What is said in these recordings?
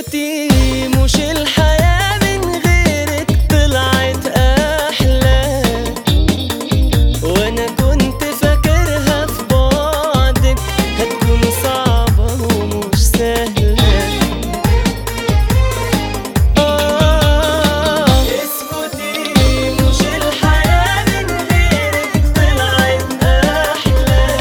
اسكتي مش الحياة من غيرك طلعت أحلى وأنا كنت فاكرها في بعدك هتكون صعبة ومش سهلة آه اسكتي مش الحياة من غيرك طلعت أحلى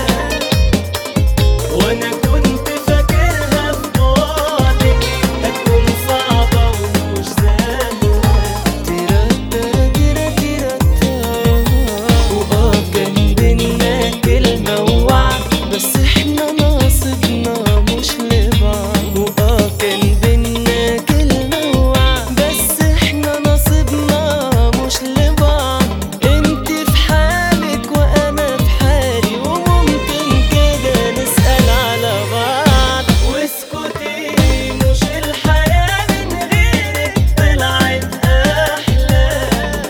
وانا كنت فاكرها في بعدك هتكون صعبة ومش سهلة تيرا تيرا تيرا واه كان بينا كلمة ووعد بس احنا ناصبنا مش لبعض واه كان بينا كلمة ووعد بس احنا ناصبنا مش لبعض انت في حالك وانا في حالي وممكن كده نسأل على بعض واسكتي مش الحياة من غيرك طلعت أحلى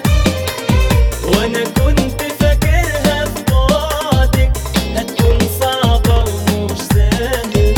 وانا كنت فاكرها في بعدك هتكون صعبة ومش سهلة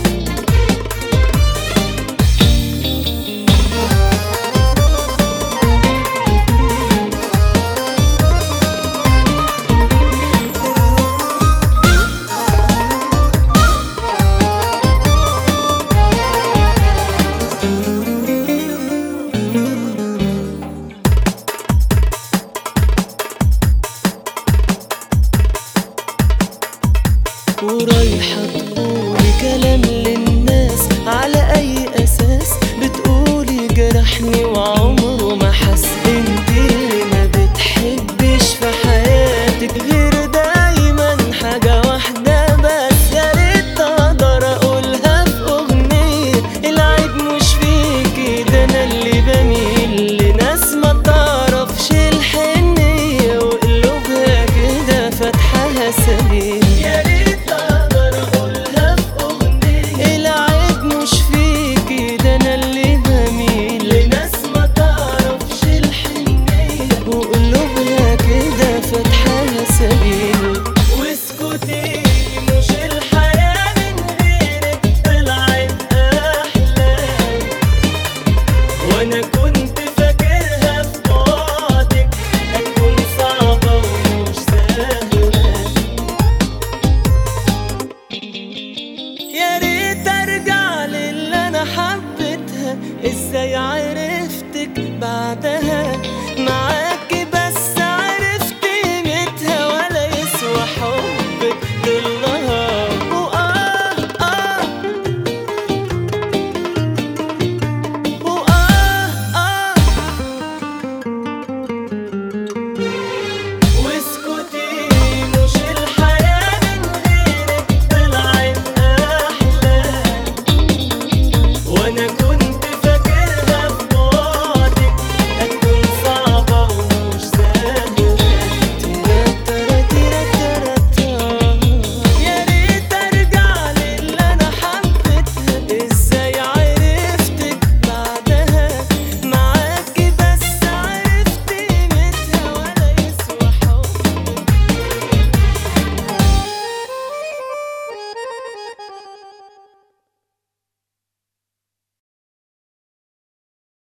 ورايحة تقولي كلام للناس على أي أساس بتقولي جرحني وعمره ما حس انت اللي ما بتحبش في حياتك غير دايما حاجة واحدة بس يا ريت أقدر أقولها في أغنية العيب مش فيكي ده أنا اللي بميل لناس ما تعرفش الحنية وقلوبها كده فاتحاها سبيل يا ريت اقدر اقولها في اغنية العيب مش فيكي ده انا اللي بميل لناس ما تعرفش الحنية وقلوبها كده فاتحاها سبيل